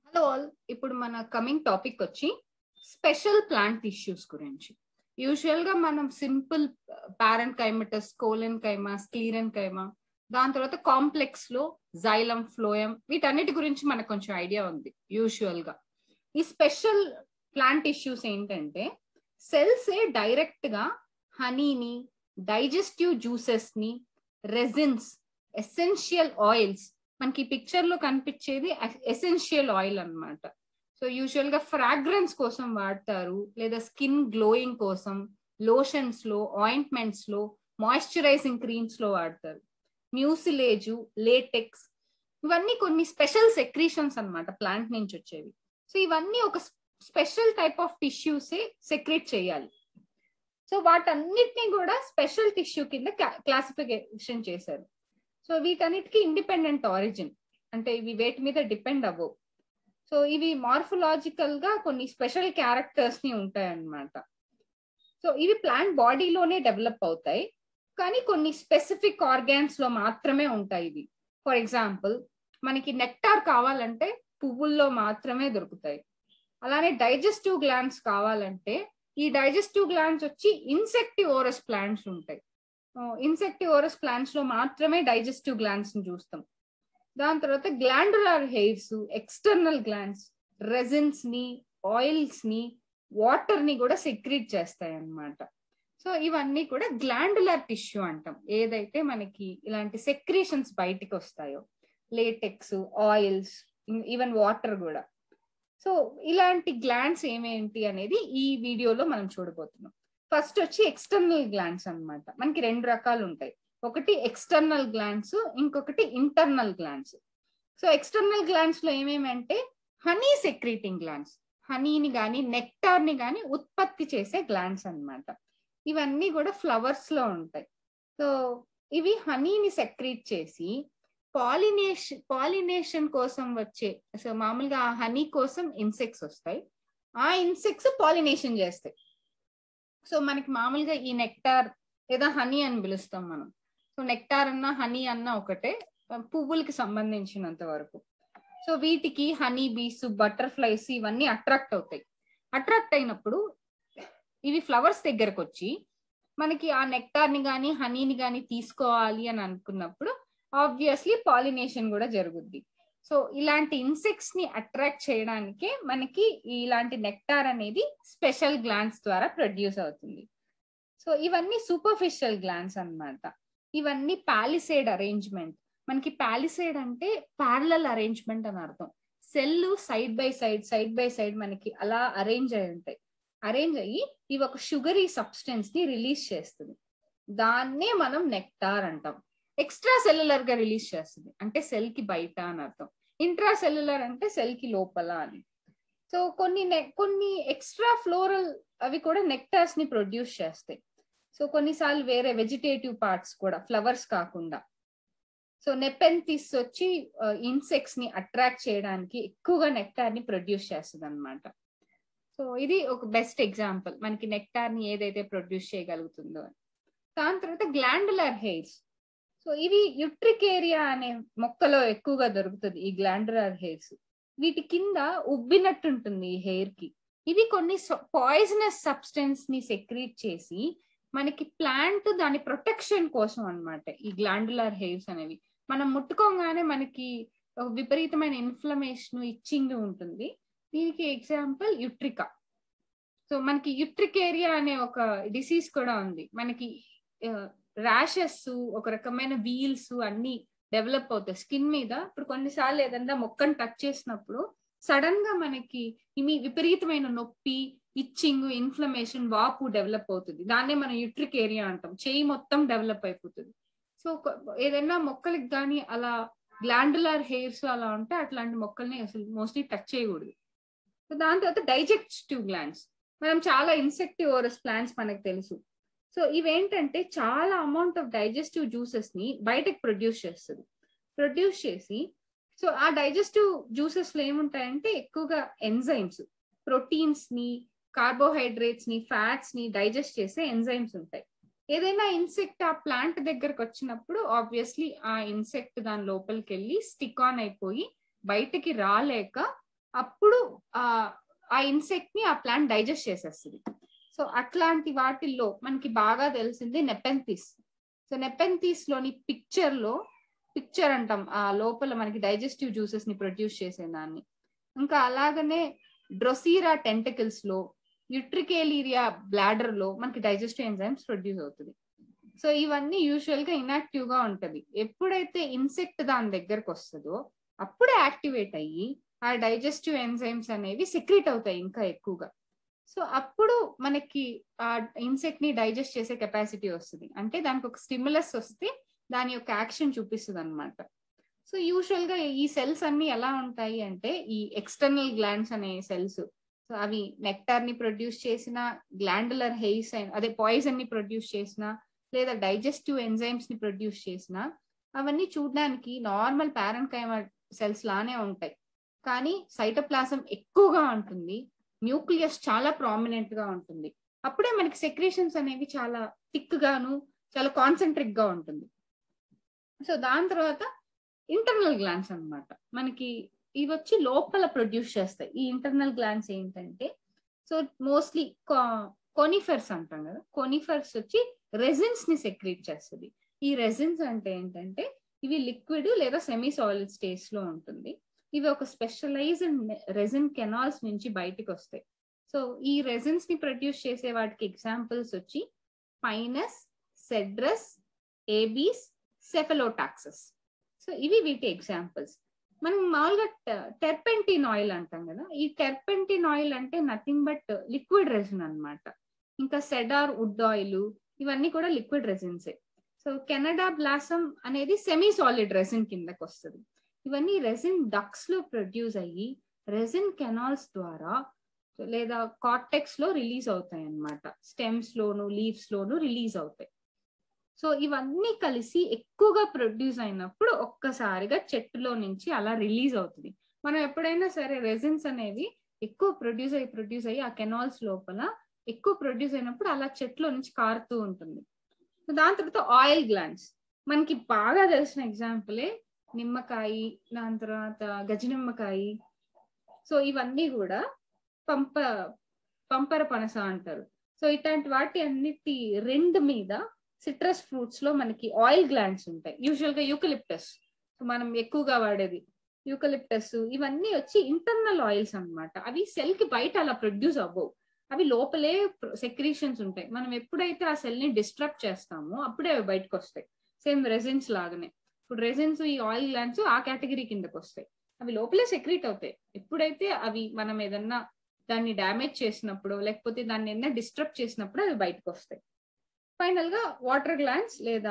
hello all ఇప్పుడు మన coming topic వచ్చి స్పెషల్ ప్లాంట్ టిష్యూస్ గురించి యూజువల్ గా మనం సింపుల్ పారెంట్ కైమటస్ కోలెన్ కైమా స్క్లీరన్ కైమా దాని తర్వాత కాంప్లెక్స్ లో జైలం ఫ్లోయం వీటన్నిటి గురించి మనకు కొంచెం ఐడియా ఉంది యూజువల్ గా ఈ స్పెషల్ ప్లాంట్ టిష్యూస్ ఏంటంటే సెల్స్ డైరెక్ట్ గా హనీని డైజెస్టివ్ జ్యూసెస్ ని రెజిన్స్ ఎసెన్షియల్ ఆయిల్స్ మనకి పిక్చర్ లో కనిపించేది ఎసెన్షియల్ ఆయిల్ అనమాట సో యూజువల్ గా ఫ్రాగ్రెన్స్ కోసం వాడతారు లేదా స్కిన్ గ్లోయింగ్ కోసం లోషన్స్ లో ఆయింట్మెంట్స్ లో మాయిశ్చరైజింగ్ క్రీమ్స్ లో వాడతారు మ్యూసిలేజు లేటెక్స్ ఇవన్నీ కొన్ని స్పెషల్ సెక్రీషన్స్ అనమాట ప్లాంట్ నుంచి వచ్చేవి సో ఇవన్నీ ఒక స్పెషల్ టైప్ ఆఫ్ టిష్యూసే సెక్రెట్ చేయాలి సో వాటన్నిటిని కూడా స్పెషల్ టిష్యూ కింద క్లాసిఫికేషన్ చేశారు సో వీటన్నిటికీ ఇండిపెండెంట్ ఆరిజిన్ అంటే ఇవి వేటి మీద డిపెండ్ అవ్వవు సో ఇవి మార్ఫలాజికల్ గా కొన్ని స్పెషల్ క్యారెక్టర్స్ ని ఉంటాయి అన్నమాట సో ఇవి ప్లాంట్ బాడీలోనే డెవలప్ అవుతాయి కానీ కొన్ని స్పెసిఫిక్ ఆర్గాన్స్ లో మాత్రమే ఉంటాయి ఇవి ఫర్ ఎగ్జాంపుల్ మనకి నెక్టార్ కావాలంటే పువ్వుల్లో మాత్రమే దొరుకుతాయి అలానే డైజెస్టివ్ గ్లాండ్స్ కావాలంటే ఈ డైజెస్టివ్ గ్లాండ్స్ వచ్చి ఇన్సెక్టివోరస్ ప్లాంట్స్ ఉంటాయి ఇన్సెక్టివోరస్ ప్లాంట్స్ లో మాత్రమే డైజెస్టివ్ గ్లాండ్స్ ని చూస్తాం దాని తర్వాత glandular hairs external glands resins ని ఆయిల్స్ ని వాటర్ ని కూడా సెక్రీట్ చేస్తాయి అన్నమాట సో ఇవన్నీ కూడా గ్లాండులర్ టిష్యూ అంటాం ఏదైతే మనకి ఇలాంటి సెక్రీషన్స్ బయటికి వస్తాయో లేటెక్స్ ఆయిల్స్ ఈవెన్ వాటర్ కూడా సో ఇలాంటి గ్లాండ్స్ ఏమేంటి అనేది ఈ వీడియోలో మనం చూడబోతున్నాం ఫస్ట్ వచ్చి ఎక్స్టర్నల్ గ్లాండ్స్ అనమాట మనకి రెండు రకాలు ఉంటాయి ఒకటి ఎక్స్టర్నల్ గ్లాండ్స్ ఇంకొకటి internal glands so external glands లో ఏమేమంటే హనీ సెక్రీటింగ్ గ్లాండ్స్ హనీని కానీ నెక్టార్ ని కానీ ఉత్పత్తి చేసే గ్లాండ్స్ అనమాట ఇవన్నీ కూడా ఫ్లవర్స్ లో ఉంటాయి సో ఇవి హనీని సెక్రీట్ చేసి పాలినేషన్ పాలినేషన్ కోసం వచ్చే సో మామూలుగా ఆ హనీ కోసం ఇన్సెక్ట్స్ వస్తాయి ఆ ఇన్సెక్ట్స్ పాలినేషన్ చేస్తాయి సో మనకి మామూలుగా ఈ నెక్టార్ లేదా హనీ అని పిలుస్తాం మనం సో నెక్టార్ అన్న హనీ అన్న ఒకటే పువ్వులకి సంబంధించినంత వరకు సో వీటికి హనీ బీస్ బటర్ఫ్లైస్ ఇవన్నీ అట్రాక్ట్ అవుతాయి అట్రాక్ట్ అయినప్పుడు ఇవి ఫ్లవర్స్ దగ్గరకు వచ్చి మనకి ఆ నెక్టార్ ని కానీ హనీని కానీ తీసుకోవాలి అని అనుకున్నప్పుడు ఆబ్వియస్లీ పాలినేషన్ కూడా జరుగుద్ది సో ఇలాంటి ఇన్సెక్ట్స్ ని అట్రాక్ట్ చేయడానికే మనకి ఇలాంటి నెక్టార్ అనేది స్పెషల్ గ్లాండ్స్ ద్వారా ప్రొడ్యూస్ అవుతుంది సో ఇవన్నీ సూపర్ఫిషియల్ గ్లాండ్స్ అనమాట ఇవన్నీ పాలిసేడ్ అరేంజ్మెంట్ మనకి పాలిసేడ్ అంటే ప్యారలల్ అరేంజ్మెంట్ అని అర్థం cell side by side side by side మనకి అలా అరేంజ్ అయి ఉంటాయి అరేంజ్ అయ్యి ఇవి ఒక షుగరీ సబ్స్టెన్స్ ని రిలీజ్ చేస్తుంది దాన్నే మనం నెక్టార్ అంటాం ఎక్స్ట్రా సెల్యులర్ గా రిలీజ్ చేస్తుంది అంటే సెల్ కి బయట అని అర్థం ఇంట్రా సెల్యులర్ అంటే సెల్ కి లోపల అని సో కొన్ని కొన్ని ఎక్స్ట్రా ఫ్లోరల్ అవి కూడా నెక్టార్స్ ని ప్రొడ్యూస్ చేస్తాయి సో కొన్నిసార్లు వేరే వెజిటేటివ్ పార్ట్స్ కూడా ఫ్లవర్స్ కాకుండా సో నెపెంతిస్ వచ్చి ఇన్సెక్ట్స్ ని అట్రాక్ట్ చేయడానికి ఎక్కువగా నెక్టార్ ని ప్రొడ్యూస్ చేస్తుంది అనమాట సో ఇది ఒక బెస్ట్ ఎగ్జాంపుల్ మనకి నెక్టార్ ని ఏదైతే ప్రొడ్యూస్ చేయగలుగుతుందో అని దాని తర్వాత గ్లాండులర్ హెయిర్స్ సో ఇవి యుట్రిక్ ఏరియా అనే మొక్కలో ఎక్కువగా దొరుకుతుంది ఈ గ్లాండులర్ హెయిర్స్ వీటి కింద ఉబ్బినట్టు ఉంటుంది ఈ హెయిర్ కి ఇవి కొన్ని పాయిజనస్ సబ్స్టెన్స్ ని సెక్రీట్ చేసి మనకి ప్లాంట్ దాని ప్రొటెక్షన్ కోసం అనమాట ఈ గ్లాండులర్ హెయిర్స్ అనేవి మనం ముట్టుకోగానే మనకి ఒక విపరీతమైన ఇన్ఫ్లమేషన్ ఇచ్చింగ్ ఉంటుంది దీనికి ఎగ్జాంపుల్ యుట్రికా సో మనకి యుట్రిక్ ఏరియా అనే ఒక డిసీజ్ కూడా ఉంది మనకి ర్యాషెస్ ఒక రకమైన వీల్స్ అన్ని డెవలప్ అవుతాయి స్కిన్ మీద ఇప్పుడు కొన్నిసార్లు ఏదన్నా మొక్కను టచ్ చేసినప్పుడు సడన్ గా మనకి ఇమి విపరీతమైన నొప్పి ఇచ్చింగ్ ఇన్ఫ్లమేషన్ వాపు డెవలప్ అవుతుంది దాన్నే మనం యుట్రిక్ ఏరియా అంటాం చేయి మొత్తం డెవలప్ అయిపోతుంది సో ఏదైనా మొక్కలకి కానీ అలా గ్లాండులర్ హెయిర్స్ అలా ఉంటే అట్లాంటి మొక్కల్ని అసలు మోస్ట్లీ టచ్ చేయకూడదు సో దాని తర్వాత డైజెస్టివ్ గ్లాండ్స్ మనం చాలా ఇన్సెక్టివోరస్ ప్లాంట్స్ మనకు తెలుసు సో ఇవేంటంటే చాలా అమౌంట్ ఆఫ్ డైజెస్టివ్ జ్యూసెస్ ని బయటకు ప్రొడ్యూస్ చేస్తుంది ప్రొడ్యూస్ చేసి సో ఆ డైజెస్టివ్ జ్యూసెస్ లో ఏముంటాయంటే ఎక్కువగా ఎంజైమ్స్ ప్రోటీన్స్ ని కార్బోహైడ్రేట్స్ ని ఫ్యాట్స్ ని డైజెస్ట్ చేసే ఎంజైమ్స్ ఉంటాయి ఏదైనా ఇన్సెక్ట్ ఆ ప్లాంట్ దగ్గరకు వచ్చినప్పుడు ఆబ్వియస్లీ ఆ ఇన్సెక్ట్ దాని లోపలికి వెళ్ళి స్టిక్ ఆన్ అయిపోయి బయటకి రాలేక అప్పుడు ఆ ఆ ఇన్సెక్ట్ ని ఆ ప్లాంట్ డైజెస్ట్ చేసేస్తుంది సో అట్లాంటి వాటిల్లో మనకి బాగా తెలిసింది నెపెంతిస్ సో నెపెంతిస్ లోని పిక్చర్ లో పిక్చర్ అంటాం ఆ లోపల మనకి డైజెస్టివ్ జ్యూసెస్ ని ప్రొడ్యూస్ చేసే దాన్ని ఇంకా అలాగనే డ్రొసీరా టెంటకిల్స్ లో యుట్రికేలీరియా బ్లాడర్ లో మనకి డైజెస్టివ్ ఎంజైమ్స్ ప్రొడ్యూస్ అవుతుంది సో ఇవన్నీ యూజువల్ గా ఇనాక్టివ్ గా ఉంటది ఎప్పుడైతే ఇన్సెక్ట్ దాని దగ్గరకు వస్తుందో అప్పుడే యాక్టివేట్ అయ్యి ఆ డైజెస్టివ్ ఎంజైమ్స్ అనేవి సెక్రీట్ అవుతాయి ఇంకా ఎక్కువగా సో అప్పుడు మనకి ఆ ఇన్సెక్ట్ ని డైజెస్ట్ చేసే కెపాసిటీ వస్తుంది అంటే దానికి ఒక స్టిమ్యులస్ వస్తే దాని యొక్క యాక్షన్ చూపిస్తుంది అనమాట సో యూజువల్ గా ఈ సెల్స్ అన్ని ఎలా ఉంటాయి అంటే ఈ ఎక్స్టర్నల్ గ్లాండ్స్ అనే సెల్స్ సో అవి నెక్టార్ ని ప్రొడ్యూస్ చేసిన గ్లాండులర్ హెయిస్ అదే పాయిజన్ ని ప్రొడ్యూస్ చేసిన లేదా డైజెస్టివ్ ఎంజైమ్స్ ని ప్రొడ్యూస్ చేసిన అవన్నీ చూడడానికి నార్మల్ పారెంకైమ సెల్స్ లానే ఉంటాయి కానీ సైటోప్లాజం ఎక్కువగా ఉంటుంది న్యూక్లియస్ చాలా ప్రామినెంట్ గా ఉంటుంది అప్పుడే మనకి సెక్రేషన్స్ అనేవి చాలా థిక్ గాను చాలా కాన్సన్ట్రిక్ గా ఉంటుంది సో దాని తర్వాత ఇంటర్నల్ గ్లాన్స్ అన్నమాట మనకి ఇవి వచ్చి లోపల ప్రొడ్యూస్ చేస్తాయి ఈ ఇంటర్నల్ గ్లాన్స్ ఏంటంటే సో మోస్ట్లీ కోనిఫర్స్ అంటాం కదా కోనిఫర్స్ వచ్చి రెజిన్స్ ని సెక్రీట్ చేస్తుంది ఈ రెజిన్స్ అంటే ఏంటంటే ఇవి లిక్విడ్ లేదా సెమీ సాలిడ్ స్టేజ్ లో ఉంటుంది ఇవి ఒక స్పెషలైజ్డ్ రెజిన్ కెనాల్స్ నుంచి బయటికి వస్తాయి సో ఈ రెజిన్స్ ని ప్రొడ్యూస్ చేసే వాటికి ఎగ్జాంపుల్స్ వచ్చి పైనస్ సెడ్రస్ ఏబీస్ సెఫలోటాక్సస్ సో ఇవి వీటి ఎగ్జాంపుల్స్ మనం మామూలుగా టెర్పెంటిన్ ఆయిల్ అంటాం కదా ఈ టెర్పెంటిన్ ఆయిల్ అంటే నథింగ్ బట్ లిక్విడ్ రెజిన్ అనమాట ఇంకా సెడార్ వుడ్ ఆయిల్ ఇవన్నీ కూడా లిక్విడ్ రెజిన్సే సో కెనడా బ్లాసమ్ అనేది సెమీ సాలిడ్ రెజిన్ కిందకి వస్తుంది ఇవన్నీ రెజిన్ డక్స్ లో ప్రొడ్యూస్ అయ్యి రెజిన్ కెనాల్స్ ద్వారా లేదా కార్టెక్స్ లో రిలీజ్ అవుతాయి అన్నమాట స్టెమ్స్ లోను లీవ్స్ లోను రిలీజ్ అవుతాయి సో ఇవన్నీ కలిసి ఎక్కువగా ప్రొడ్యూస్ అయినప్పుడు ఒక్కసారిగా చెట్టులో నుంచి అలా రిలీజ్ అవుతుంది మనం ఎప్పుడైనా సరే రెజిన్స్ అనేవి ఎక్కువ ప్రొడ్యూస్ అయ్యి ప్రొడ్యూస్ అయ్యి ఆ కెనాల్స్ లోపల ఎక్కువ ప్రొడ్యూస్ అయినప్పుడు అలా చెట్లో నుంచి కారుతూ ఉంటుంది దాని తర్వాత ఆయిల్ గ్లాండ్స్ మనకి బాగా తెలిసిన ఎగ్జాంపులే నిమ్మకాయ దాని తర్వాత గజ నిమ్మకాయ సో ఇవన్నీ కూడా పంప పంపర పనస అంటారు సో ఇట్లాంటి వాటి అన్నిటి రెండు మీద సిట్రస్ ఫ్రూట్స్ లో మనకి ఆయిల్ గ్లాండ్స్ ఉంటాయి యూజువల్ గా యూకలిప్టస్ మనం ఎక్కువగా వాడేది యూకలిప్టస్ ఇవన్నీ వచ్చి ఇంటర్నల్ ఆయిల్స్ అనమాట అవి సెల్ కి బయట అలా ప్రొడ్యూస్ అవ్వవు అవి లోపలే సెక్రీషన్స్ ఉంటాయి మనం ఎప్పుడైతే ఆ సెల్ ని డిస్ట్రక్ట్ చేస్తామో అప్పుడే అవి బయటకు వస్తాయి సేమ్ రెజిన్స్ లాగానే ఇప్పుడు రెజిన్స్ ఈ ఆయిల్ గ్లాండ్స్ ఆ కేటగిరీ కిందకి వస్తాయి అవి లోపలే సెక్రీట్ అవుతాయి ఎప్పుడైతే అవి మనం ఏదన్నా దాన్ని డ్యామేజ్ చేసినప్పుడు లేకపోతే దాన్ని ఏదైనా డిస్టర్బ్ చేసినప్పుడు అవి బయటకు వస్తాయి ఫైనల్ గా వాటర్ గ్లాండ్స్ లేదా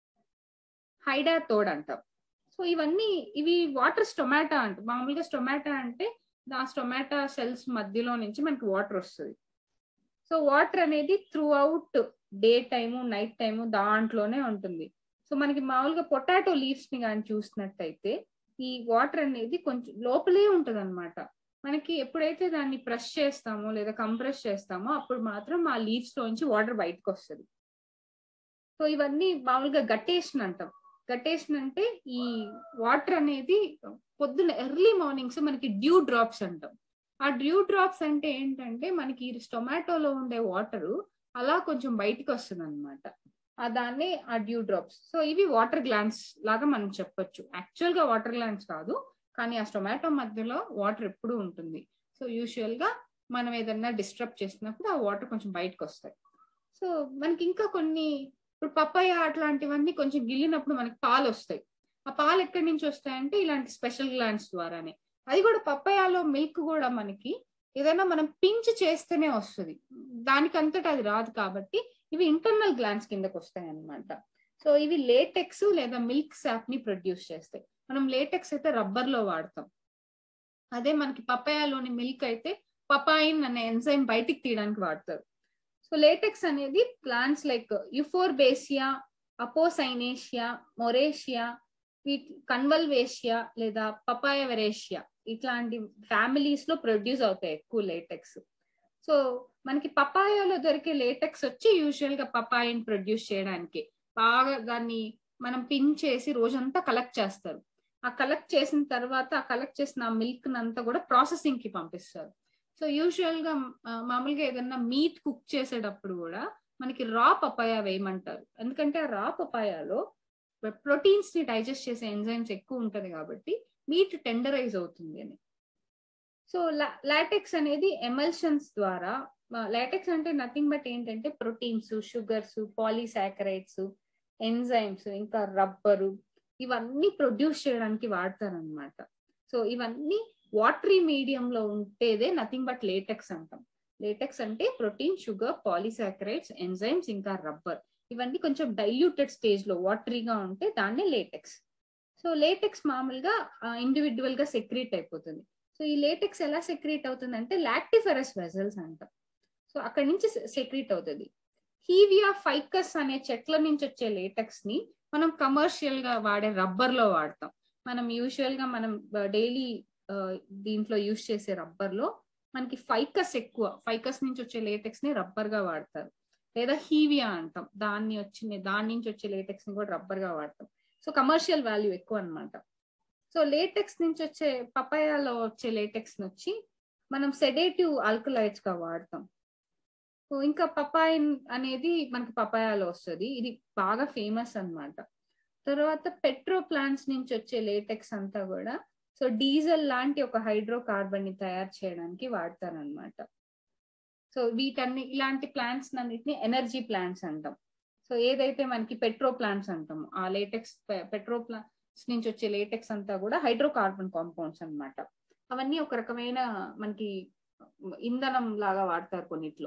హైడా తోడ్ అంటాం సో ఇవన్నీ ఇవి వాటర్ స్టొమాటా అంట మామూలుగా స్టొమాటా అంటే ఆ స్టొమాటా సెల్స్ మధ్యలో నుంచి మనకి వాటర్ వస్తుంది సో వాటర్ అనేది throughout day time night time దాంట్లోనే ఉంటుంది సో మనకి మామూలుగా పొటాటో లీవ్స్ ని కానీ చూసినట్టయితే ఈ వాటర్ అనేది కొంచెం లోపలే ఉంటది అనమాట మనకి ఎప్పుడైతే దాన్ని ప్రెస్ చేస్తామో లేదా కంప్రెస్ చేస్తామో అప్పుడు మాత్రం ఆ లీవ్స్ లోంచి వాటర్ బయటకు వస్తుంది సో ఇవన్నీ మామూలుగా గట్టేషన్ అంటాం గట్టేషన్ అంటే ఈ వాటర్ అనేది పొద్దున ఎర్లీ మార్నింగ్స్ మనకి డ్యూ డ్రాప్స్ అంటాం ఆ డ్యూ డ్రాప్స్ అంటే ఏంటంటే మనకి టొమాటోలో ఉండే వాటర్ అలా కొంచెం బయటకు వస్తుంది అనమాట ఆ దాన్ని ఆ డ్యూ డ్రాప్స్ సో ఇవి వాటర్ గ్లాండ్స్ లాగా మనం చెప్పొచ్చు యాక్చువల్ గా వాటర్ గ్లాండ్స్ కాదు కానీ ఆ టొమాటో మధ్యలో వాటర్ ఎప్పుడు ఉంటుంది సో యూజువల్ గా మనం ఏదన్నా డిస్టర్బ్ చేసినప్పుడు ఆ వాటర్ కొంచెం బయటకు వస్తాయి సో మనకి ఇంకా కొన్ని ఇప్పుడు పప్పాయ అట్లాంటివన్నీ కొంచెం గిల్లినప్పుడు మనకి పాలు వస్తాయి ఆ పాలు ఎక్కడి నుంచి వస్తాయంటే ఇలాంటి స్పెషల్ గ్లాండ్స్ ద్వారానే అది కూడా పప్పాయాలో మిల్క్ కూడా మనకి ఏదైనా మనం పించ్ చేస్తేనే వస్తుంది దానికంతటా అది రాదు కాబట్టి ఇవి ఇంటర్నల్ గ్లాండ్స్ కిందకి వస్తాయి అనమాట సో ఇవి లేటెక్స్ లేదా మిల్క్ శాప్ ని ప్రొడ్యూస్ చేస్తాయి మనం లేటెక్స్ అయితే రబ్బర్ లో వాడతాం అదే మనకి పపాయాలోని మిల్క్ అయితే పపాయిన్ అనే ఎంజైమ్ బయటికి తీయడానికి వాడతారు సో లేటెక్స్ అనేది plants like Euphorbiaceae Apocynaceae Moraceae Convolvulaceae లేదా పపాయ వెరేషియా ఇట్లాంటి ఫ్యామిలీస్ లో ప్రొడ్యూస్ అవుతాయి ఎక్కువ లేటెక్స్ సో మనకి పపాయాలో దొరికే లేటెక్స్ వచ్చి యూజువల్ గా పపాయని ప్రొడ్యూస్ చేయడానికి బాగా దాన్ని మనం పిన్ చేసి రోజంతా కలెక్ట్ చేస్తారు ఆ కలెక్ట్ చేసిన తర్వాత ఆ కలెక్ట్ చేసిన మిల్క్ అంతా కూడా ప్రాసెసింగ్ కి పంపిస్తారు సో యూజువల్ గా మామూలుగా ఏదన్నా మీట్ కుక్ చేసేటప్పుడు కూడా మనకి రా పపాయ వేయమంటారు ఎందుకంటే ఆ రా పపాయాలో ప్రోటీన్స్ ని డైజెస్ట్ చేసే ఎంజైమ్స్ ఎక్కువ ఉంటది కాబట్టి మీట్ టెండరైజ్ అవుతుంది అని సో లాటెక్స్ అనేది ఎమల్షన్స్ ద్వారా లాటెక్స్ అంటే నథింగ్ బట్ ఏంటంటే ప్రోటీన్స్ షుగర్స్ పాలీసాకరైడ్స్ ఎంజైమ్స్ ఇంకా రబ్బరు ఇవన్నీ ప్రొడ్యూస్ చేయడానికి వాడతారనమాట సో ఇవన్నీ వాటరీ మీడియం లో ఉంటేదే నథింగ్ బట్ లేటెక్స్ అంటాం లేటెక్స్ అంటే ప్రోటీన్ షుగర్ పాలీసాకరైడ్స్ ఎంజైమ్స్ ఇంకా రబ్బర్ ఇవన్నీ కొంచెం డైల్యూటెడ్ స్టేజ్ లో వాటరీగా ఉంటే దాన్నే లేటెక్స్ సో లేటెక్స్ మామూలుగా ఇండివిజువల్ గా సెక్రీట్ అయిపోతుంది సో ఈ లేటెక్స్ ఎలా సెక్రీట్ అవుతుంది అంటే లాక్టిఫెరస్ వెజల్స్ అంటాం సో అక్కడి నుంచి సెక్రీట్ అవుతుంది హీవియా ఫైకస్ అనే చెట్ల నుంచి వచ్చే లేటెక్స్ ని మనం కమర్షియల్ గా వాడే రబ్బర్ లో వాడతాం మనం యూజువల్ గా మనం డైలీ దీంట్లో యూజ్ చేసే రబ్బర్ లో మనకి ఫైకస్ ఎక్కువ ఫైకస్ నుంచి వచ్చే లేటెక్స్ ని రబ్బర్ గా వాడతారు లేదా హీవియా అంటాం దాన్ని వచ్చిన దాని నుంచి వచ్చే లేటెక్స్ ని కూడా రబ్బర్ గా వాడతాం సో కమర్షియల్ వాల్యూ ఎక్కువ అనమాట సో లేటెక్స్ నుంచి వచ్చే పపాయాలో వచ్చే లేటెక్స్ వచ్చి మనం సెడేటివ్ ఆల్కలైట్స్ గా వాడతాం సో ఇంకా పపాయిన్ అనేది మనకి పపాయాలో వస్తుంది ఇది బాగా ఫేమస్ అనమాట తర్వాత పెట్రో ప్లాంట్స్ నుంచి వచ్చే లేటెక్స్ అంతా కూడా సో డీజిల్ లాంటి ఒక హైడ్రోకార్బన్ ని తయారు చేయడానికి వాడతారనమాట సో వీటన్ని ఇలాంటి ప్లాంట్స్ అన్నిటిని ఎనర్జీ ప్లాంట్స్ అంటాం సో ఏదైతే మనకి పెట్రో ప్లాంట్స్ అంటాము ఆ లేటెక్స్ పెట్రో ప్లాంట్స్ నుంచి వచ్చే లేటెక్స్ అంతా కూడా హైడ్రోకార్బన్ కాంపౌండ్స్ అనమాట అవన్నీ ఒక రకమైన మనకి ఇంధనం లాగా వాడతారు కొన్నిట్లో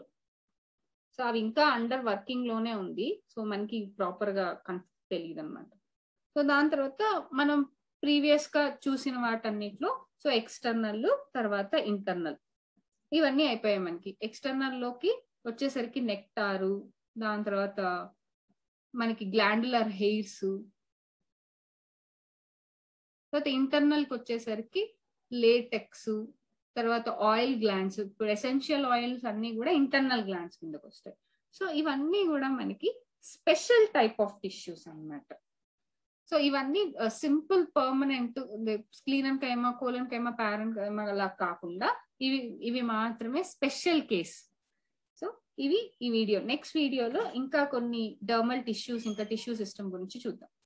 సో అవి ఇంకా అండర్ వర్కింగ్ లోనే ఉంది సో మనకి ప్రాపర్ గా తెలియదు అనమాట సో దాని తర్వాత మనం ప్రీవియస్ గా చూసిన వాటన్నిటిలో సో ఎక్స్టర్నల్ తర్వాత ఇంటర్నల్ ఇవన్నీ అయిపోయాయి మనకి ఎక్స్టర్నల్ లోకి వచ్చేసరికి నెక్టారు దాని తర్వాత మనకి గ్లాండులర్ హెయిర్స్ తర్వాత ఇంటర్నల్ కి వచ్చేసరికి లేటెక్స్ తర్వాత ఆయిల్ గ్లాండ్స్ ఇప్పుడు ఎసెన్షియల్ ఆయిల్స్ అన్ని కూడా ఇంటర్నల్ గ్లాండ్స్ కిందకి వస్తాయి సో ఇవన్నీ కూడా మనకి స్పెషల్ టైప్ ఆఫ్ టిష్యూస్ అనమాట సో ఇవన్నీ simple permanent sclerenchyma colon కైమా ప్యారన్ కైమా అలా కాకుండా ఇవి ఇవి మాత్రమే స్పెషల్ కేస్ సో ఇవి ఈ వీడియో నెక్స్ట్ వీడియోలో ఇంకా కొన్ని డర్మల్ టిష్యూస్ ఇంకా టిష్యూ సిస్టమ్ గురించి చూద్దాం